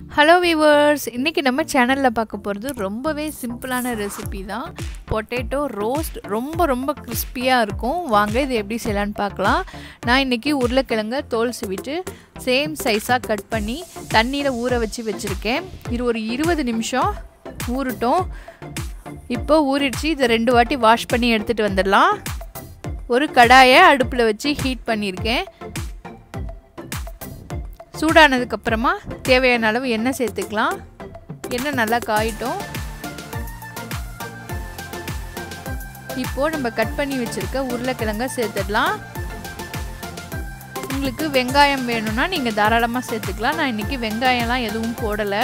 hello viewers இன்றைக்கி நம்ம சேனலில் பார்க்க போகிறது ரொம்பவே சிம்பிளான ரெசிபி தான் பொட்டேட்டோ ரோஸ்ட் ரொம்ப ரொம்ப கிறிஸ்பியாக இருக்கும் வாங்க இது எப்படி செய்யலான்னு பார்க்கலாம் நான் இன்றைக்கி உருளைக்கிழங்க தோல் சீவிட்டு சேம் சைஸாக கட் பண்ணி தண்ணியில் ஊற வச்சு வச்சுருக்கேன் இது ஒரு இருபது நிமிஷம் ஊறட்டும் இப்போ ஊறிடுச்சு இதை ரெண்டு வாட்டி வாஷ் பண்ணி எடுத்துகிட்டு வந்துடலாம் ஒரு கடாயை அடுப்பில் வச்சு ஹீட் பண்ணியிருக்கேன் சூடானதுக்கப்புறமா தேவையான அளவு எண்ணெய் சேர்த்துக்கலாம் எண்ணெய் நல்லா காயிட்டும் இப்போது நம்ம கட் பண்ணி வச்சுருக்க உருளைக்கிழங்க சேர்த்துடலாம் உங்களுக்கு வெங்காயம் வேணும்னா நீங்கள் தாராளமாக சேர்த்துக்கலாம் நான் இன்றைக்கி வெங்காயம்லாம் எதுவும் போடலை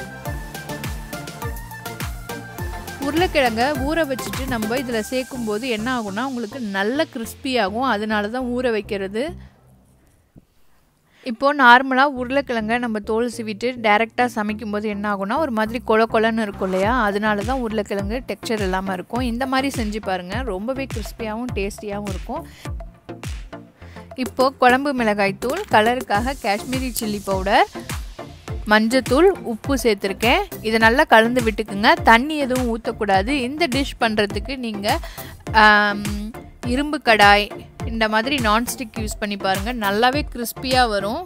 உருளைக்கிழங்க ஊற வச்சுட்டு நம்ம இதில் சேர்க்கும்போது என்ன ஆகும்னா உங்களுக்கு நல்ல கிறிஸ்பியாகும் அதனால தான் ஊற வைக்கிறது இப்போது நார்மலாக உருளைக்கிழங்க நம்ம தோல் சீவிட்டு டேரெக்டாக சமைக்கும்போது என்ன ஆகும்னா ஒரு மாதிரி கொல கொலன்னு இருக்கும் இல்லையா அதனால தான் உருளைக்கிழங்கு டெக்ஸ்சர் இல்லாமல் இருக்கும் இந்த மாதிரி செஞ்சு பாருங்கள் ரொம்பவே கிறிஸ்பியாகவும் டேஸ்டியாகவும் இருக்கும் இப்போது குழம்பு மிளகாய் தூள் கலருக்காக காஷ்மீரி சில்லி பவுடர் மஞ்சத்தூள் உப்பு சேர்த்துருக்கேன் இதை நல்லா கலந்து விட்டுக்குங்க தண்ணி எதுவும் ஊற்றக்கூடாது இந்த டிஷ் பண்ணுறதுக்கு நீங்கள் இரும்பு கடாய் இந்த மாதிரி நான்ஸ்டிக் யூஸ் பண்ணி பாருங்கள் நல்லாவே கிறிஸ்பியாக வரும்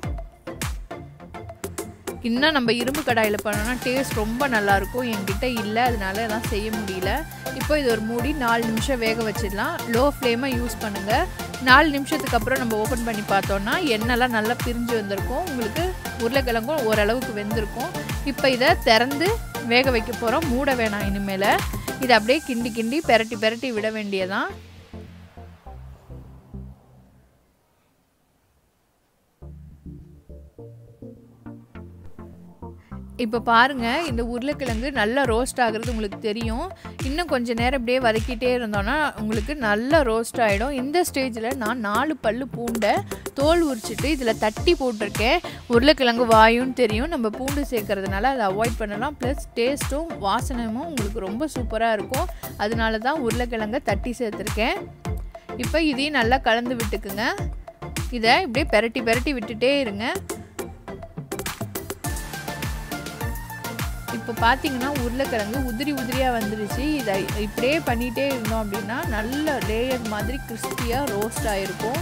இன்னும் நம்ம இரும்பு கடாயில் பண்ணோன்னா டேஸ்ட் ரொம்ப நல்லாயிருக்கும் என்கிட்ட இல்லை அதனால எல்லாம் செய்ய முடியல இப்போ இது ஒரு மூடி நாலு நிமிஷம் வேக வச்சிடலாம் லோ ஃப்ளேமை யூஸ் பண்ணுங்கள் நாலு நிமிஷத்துக்கு அப்புறம் நம்ம ஓப்பன் பண்ணி பார்த்தோன்னா எண்ணெய்லாம் நல்லா பிரிஞ்சு வந்திருக்கும் உங்களுக்கு உருளைக்கிழங்கும் ஓரளவுக்கு வெந்திருக்கும் இப்போ இதை திறந்து வேக வைக்க போகிறோம் மூட வேணாம் இனிமேல் இதை அப்படியே கிண்டி கிண்டி பெரட்டி பெரட்டி விட வேண்டியதான் இப்போ பாருங்கள் இந்த உருளைக்கிழங்கு நல்லா ரோஸ்ட் ஆகுறது உங்களுக்கு தெரியும் இன்னும் கொஞ்சம் நேரம் இப்படியே வதக்கிட்டே இருந்தோன்னா உங்களுக்கு நல்லா ரோஸ்ட் ஆகிடும் இந்த ஸ்டேஜில் நான் நாலு பல் பூண்டை தோல் உரிச்சிட்டு இதில் தட்டி போட்டிருக்கேன் உருளைக்கிழங்கு வாயுன்னு தெரியும் நம்ம பூண்டு சேர்க்கறதுனால அதை அவாய்ட் பண்ணலாம் ப்ளஸ் டேஸ்ட்டும் வாசனமும் உங்களுக்கு ரொம்ப சூப்பராக இருக்கும் அதனால தான் உருளைக்கிழங்கை தட்டி சேர்த்துருக்கேன் இப்போ இதையும் நல்லா கலந்து விட்டுக்குங்க இதை இப்படியே பெரட்டி பெரட்டி விட்டுட்டே இருங்க இப்போ பார்த்தீங்கன்னா உருளைக்கிழங்கு உதிரி உதிரியாக வந்துருச்சு இதை இப்படியே பண்ணிகிட்டே இருந்தோம் அப்படின்னா நல்ல லேயர் மாதிரி கிறிஸ்பியாக ரோஸ்ட் ஆகிருக்கும்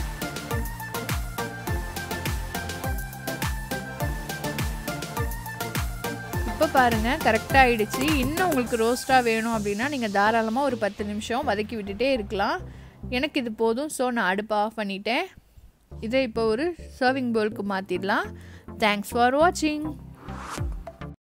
இப்போ பாருங்கள் கரெக்டாக ஆகிடுச்சு இன்னும் உங்களுக்கு ரோஸ்ட்டாக வேணும் அப்படின்னா நீங்கள் தாராளமாக ஒரு பத்து நிமிஷம் வதக்கி விட்டுட்டே இருக்கலாம் எனக்கு இது போதும் ஸோ நான் அடுப்பு ஆஃப் பண்ணிட்டேன் இதை இப்போ ஒரு சர்விங் பவுலுக்கு மாற்றிடலாம் தேங்க்ஸ் ஃபார் வாட்சிங்